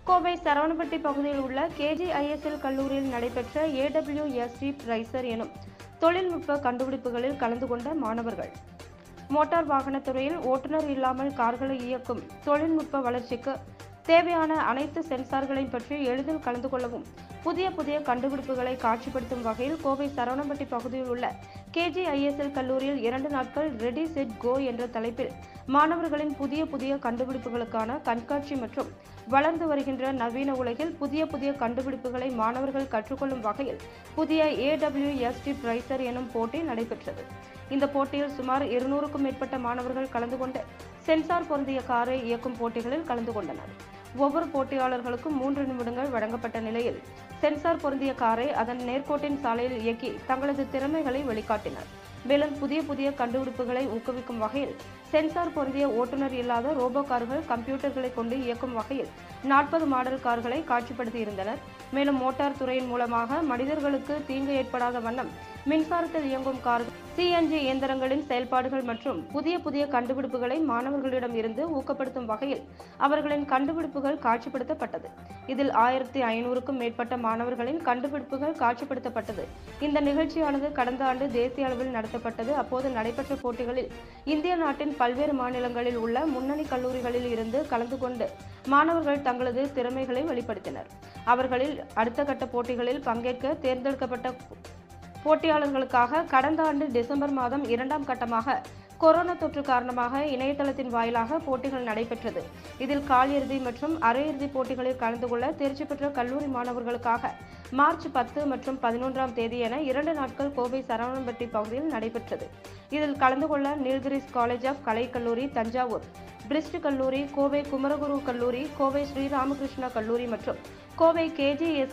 கோவை சரவணப்பட்டி பகுதியில் உள்ள கேஜிஐஎஸ்எல் கல்லூரியில் நடைபெற்ற ஏடபிள்யூஎஸ்டி ரைசர் எனும் தொழில்நுட்ப கண்டுபிடிப்புகளில் கலந்து கொண்ட மாணவர்கள் மோட்டார் வாகனத் துறையில் ஓட்டுநர் இல்லாமல் கார்களை இயக்கும் தொழில்நுட்ப வளர்ச்சிக்கு தேவையான அனைத்து சென்சார்களையும் பற்றி எளிதில் கலந்து கொள்ளவும் புதிய புதிய கண்டுபிடிப்புகளை காட்சிப்படுத்தும் வகையில் கோவை சரவணம்பட்டி பகுதியில் உள்ள கேஜிஐஎஸ்எல் கல்லூரியில் இரண்டு நாட்கள் ரெடி செட் கோ என்ற தலைப்பில் மாணவர்களின் புதிய புதிய கண்டுபிடிப்புகளுக்கான கண்காட்சி மற்றும் வளர்ந்து வருகின்ற நவீன உலகில் புதிய புதிய கண்டுபிடிப்புகளை மாணவர்கள் கற்றுக்கொள்ளும் வகையில் புதிய ஏடபிள்யூஎஸ்டி பிரைசர் எனும் போட்டி நடைபெற்றது இந்த போட்டியில் சுமார் இருநூறுக்கும் மேற்பட்ட மாணவர்கள் கலந்து கொண்டு சென்சார் பொருந்திய காரை இயக்கும் போட்டிகளில் கலந்து கொண்டனர் ஒவ்வொரு போட்டியாளர்களுக்கும் மூன்று நிமிடங்கள் வழங்கப்பட்ட நிலையில் சென்சார் பொருந்திய காரை அதன் நேர்கோட்டின் சாலையில் இயக்கி தங்களது திறமைகளை வெளிக்காட்டினர் மேலும் புதிய புதிய கண்டுபிடிப்புகளை ஊக்குவிக்கும் வகையில் சென்சார் பொருந்திய ஓட்டுநர் இல்லாத ரோபோ கார்கள் கம்ப்யூட்டர்களை கொண்டு இயக்கும் வகையில் நாற்பது மாடல் கார்களை காட்சிப்படுத்தியிருந்தனர் மேலும் மோட்டார் துறையின் மூலமாக மனிதர்களுக்கு தீங்கு ஏற்படாத வண்ணம் மின்சாரத்தில் இயங்கும் கார்கள் சிஎன்ஜி இயந்திரங்களின் செயல்பாடுகள் மற்றும் புதிய புதிய கண்டுபிடிப்புகளை மாணவர்களிடம் இருந்து ஊக்கப்படுத்தும் வகையில் அவர்களின் கண்டுபிடிப்புகள் காட்சிப்படுத்தப்பட்டது இதில் ஆயிரத்தி ஐநூறுக்கும் மேற்பட்ட மாணவர்களின் கண்டுபிடிப்புகள் காட்சிப்படுத்தப்பட்டது இந்த நிகழ்ச்சியானது கடந்த ஆண்டு தேசிய அளவில் நடத்தப்பட்டது அப்போது நடைபெற்ற போட்டிகளில் இந்திய நாட்டின் பல்வேறு மாநிலங்களில் உள்ள முன்னணி கல்லூரிகளில் இருந்து கலந்து கொண்டு மாணவர்கள் தங்களது திறமைகளை வெளிப்படுத்தினர் அவர்களில் அடுத்த கட்ட போட்டிகளில் பங்கேற்க தேர்ந்தெடுக்கப்பட்ட போட்டியாளர்களுக்காக கடந்த ஆண்டு டிசம்பர் மாதம் இரண்டாம் கட்டமாக கொரோனா தொற்று காரணமாக இணையதளத்தின் வாயிலாக போட்டிகள் நடைபெற்றது இதில் காலிறுதி மற்றும் அரையிறுதி போட்டிகளில் கலந்து கொள்ள தேர்ச்சி பெற்ற கல்லூரி மாணவர்களுக்காக மார்ச் பத்து மற்றும் பதினொன்றாம் தேதி என இரண்டு நாட்கள் கோவை சரவணம்பட்டி பகுதியில் நடைபெற்றது இதில் கலந்து கொள்ள நீல்கிரிஸ் காலேஜ் ஆஃப் கலை கல்லூரி தஞ்சாவூர் பிரிஸ்ட் கல்லூரி கோவை குமரகுரு கல்லூரி கோவை ஸ்ரீராமகிருஷ்ணா கல்லூரி மற்றும் கோவை கேஜிஎஸ்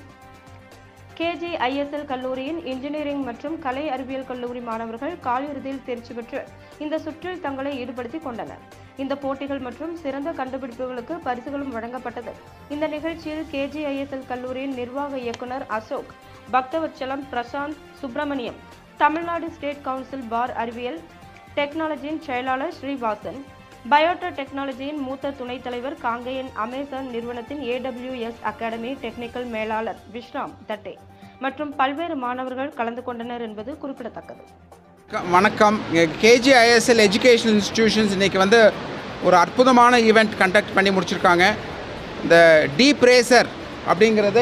கேஜிஐஎஸ்எல் கல்லூரியின் இன்ஜினியரிங் மற்றும் கலை அறிவியல் கல்லூரி மாணவர்கள் காலிறுதியில் தேர்ச்சி பெற்று இந்த சுற்றில் தங்களை ஈடுபடுத்திக் கொண்டனர் இந்த போட்டிகள் மற்றும் சிறந்த கண்டுபிடிப்புகளுக்கு பரிசுகளும் வழங்கப்பட்டது இந்த நிகழ்ச்சியில் கேஜிஐஎஸ்எல் கல்லூரியின் நிர்வாக இயக்குனர் Ashok Bakthavachalam Prashanth Subramaniam Tamil Nadu state council for அறிவியல் டெக்னாலஜியின் செயலாளர் ஸ்ரீவாசன் பயோட்டோ டெக்னாலஜியின் மூத்த துணைத் தலைவர் காங்கேயன் அமேசான் நிறுவனத்தின் ஏடபிள்யூஎஸ் அகாடமி டெக்னிக்கல் மேலாளர் விஸ்ராம் தட்டே மற்றும் பல்வேறு மாணவர்கள் கலந்து கொண்டனர் என்பது குறிப்பிடத்தக்கது க- வணக்கம் கேஜிஐஎஸ்எல் எஜுகேஷனல் இன்ஸ்டிடியூஷன்ஸ் இன்றைக்கி வந்து ஒரு அற்புதமான ஈவெண்ட் கண்டக்ட் பண்ணி முடிச்சிருக்காங்க இந்த டீப் ரேசர் அப்படிங்கிறது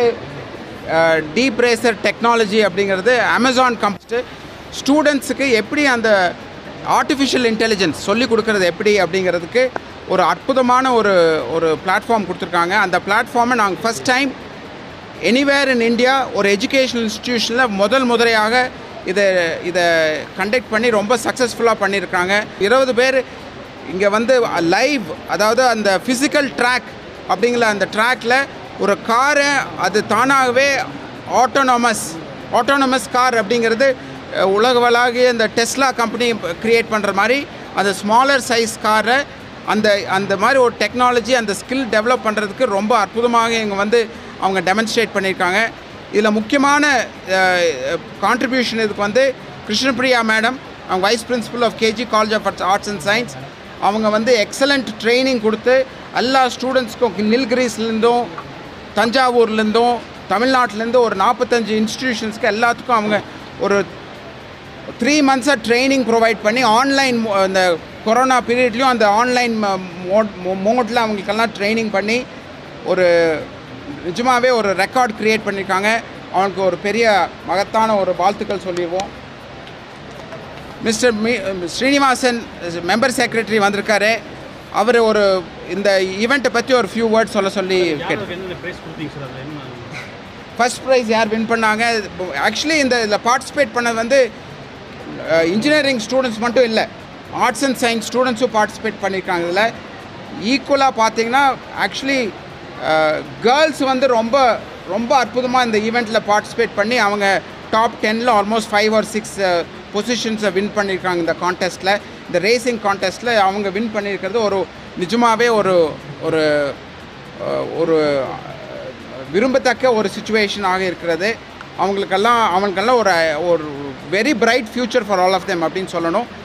டீப் ரேசர் டெக்னாலஜி அப்படிங்கிறது அமேசான் கம்பெனி ஸ்டூடெண்ட்ஸுக்கு எப்படி அந்த ஆர்டிஃபிஷியல் இன்டெலிஜென்ஸ் சொல்லி கொடுக்கறது எப்படி அப்படிங்கிறதுக்கு ஒரு அற்புதமான ஒரு ஒரு பிளாட்ஃபார்ம் கொடுத்துருக்காங்க அந்த பிளாட்ஃபார்மை நாங்கள் first time anywhere in India ஒரு எஜுகேஷனல் இன்ஸ்டிடியூஷனில் முதல் முறையாக இதை இதை கண்டக்ட் பண்ணி ரொம்ப சக்ஸஸ்ஃபுல்லாக பண்ணியிருக்காங்க இருபது பேர் இங்கே வந்து லைவ் அதாவது அந்த ஃபிசிக்கல் ட்ராக் அப்படிங்கிற அந்த ட்ராக்கில் ஒரு காரை அது தானாகவே ஆட்டோனமஸ் ஆட்டோனமஸ் கார் அப்படிங்கிறது அஹ், உலகளாவிய இந்த டெஸ்லா கம்பெனி க்ரியேட் பண்ணுற மாதிரி அந்த ஸ்மாலர் சைஸ் காரை அந்த அந்த மாதிரி ஒரு டெக்னாலஜி அந்த ஸ்கில் டெவலப் பண்ணுறதுக்கு ரொம்ப அற்புதமாக இங்கே வந்து அவங்க டெமான்ஸ்ட்ரேட் பண்ணியிருக்காங்க இதில் முக்கியமான கான்ட்ரிபியூஷன் இதுக்கு வந்து கிருஷ்ணபிரியா மேடம் அவங்க vice principal of KG college of arts and science அவங்க வந்து எக்ஸலண்ட் ட்ரைனிங் கொடுத்து எல்லா ஸ்டூடெண்ட்ஸ்க்கும் நில்கிரிஸ்லேருந்தும் தஞ்சாவூர்லேருந்தும் தமிழ்நாட்டிலேருந்து ஒரு நாற்பத்தஞ்சு இன்ஸ்டிடியூஷன்ஸ்க்கு எல்லாத்துக்கும் அவங்க ஒரு த்ரீ மந்த்ஸாக ட்ரைனிங் ப்ரொவைட் பண்ணி ஆன்லைன் அந்த கொரோனா பீரியட்லேயும் அந்த ஆன்லைன் மோட் மோட்டில் அவங்களுக்கெல்லாம் ட்ரைனிங் பண்ணி ஒரு நிஜமாகவே ஒரு ரெக்கார்ட் க்ரியேட் பண்ணியிருக்காங்க அவனுக்கு ஒரு பெரிய மகத்தான ஒரு வாழ்த்துக்கள் சொல்லிடுவோம் மிஸ்டர் மீ ஸ்ரீனிவாசன் மெம்பர் செக்ரட்டரி வந்திருக்காரு அவர் ஒரு இந்த ஈவெண்ட்டை பற்றி ஒரு ஃபியூ வேர்ட்ஸ் சொல்ல சொல்லி கேட்டு யாருக்கு என்னென்ன ப்ரைஸ் கொடுத்தீங்க சார் அதில் என்ன ஃபர்ஸ்ட் ப்ரைஸ் யார் வின் பண்ணாங்க ஆக்சுவலி இந்த இதில் பார்ட்டிசிபேட் பண்ணது வந்து இன்ஜினியரிங் ஸ்டூடெண்ட்ஸ் மட்டும் இல்லை ஆர்ட்ஸ் அண்ட் சயின்ஸ் ஸ்டூடெண்ட்ஸும் பார்ட்டிசிபேட் பண்ணியிருக்காங்க இதில் ஈக்குவலாக பார்த்தீங்கன்னா ஆக்சுவலி கேர்ள்ஸ் வந்து ரொம்ப ரொம்ப அற்புதமாக இந்த ஈவெண்ட்டில் பார்ட்டிசிபேட் பண்ணி அவங்க டாப் டென்னில் ஆல்மோஸ்ட் ஃபைவ் ஆர் சிக்ஸ் பொசிஷன்ஸை வின் பண்ணியிருக்காங்க இந்த கான்டெஸ்ட்டில் இந்த ரேசிங் கான்டெஸ்ட்டில் அவங்க வின் பண்ணியிருக்கிறது ஒரு நிஜமாகவே ஒரு ஒரு அஹ், ஒரு விரும்பத்தக்க ஒரு சுச்சுவேஷனாக இருக்கிறது அவங்களுக்கெல்லாம் அவங்களுக்கெல்லாம் ஒரு ஒரு very bright future for all of them அப்படின்னு சொல்லணும்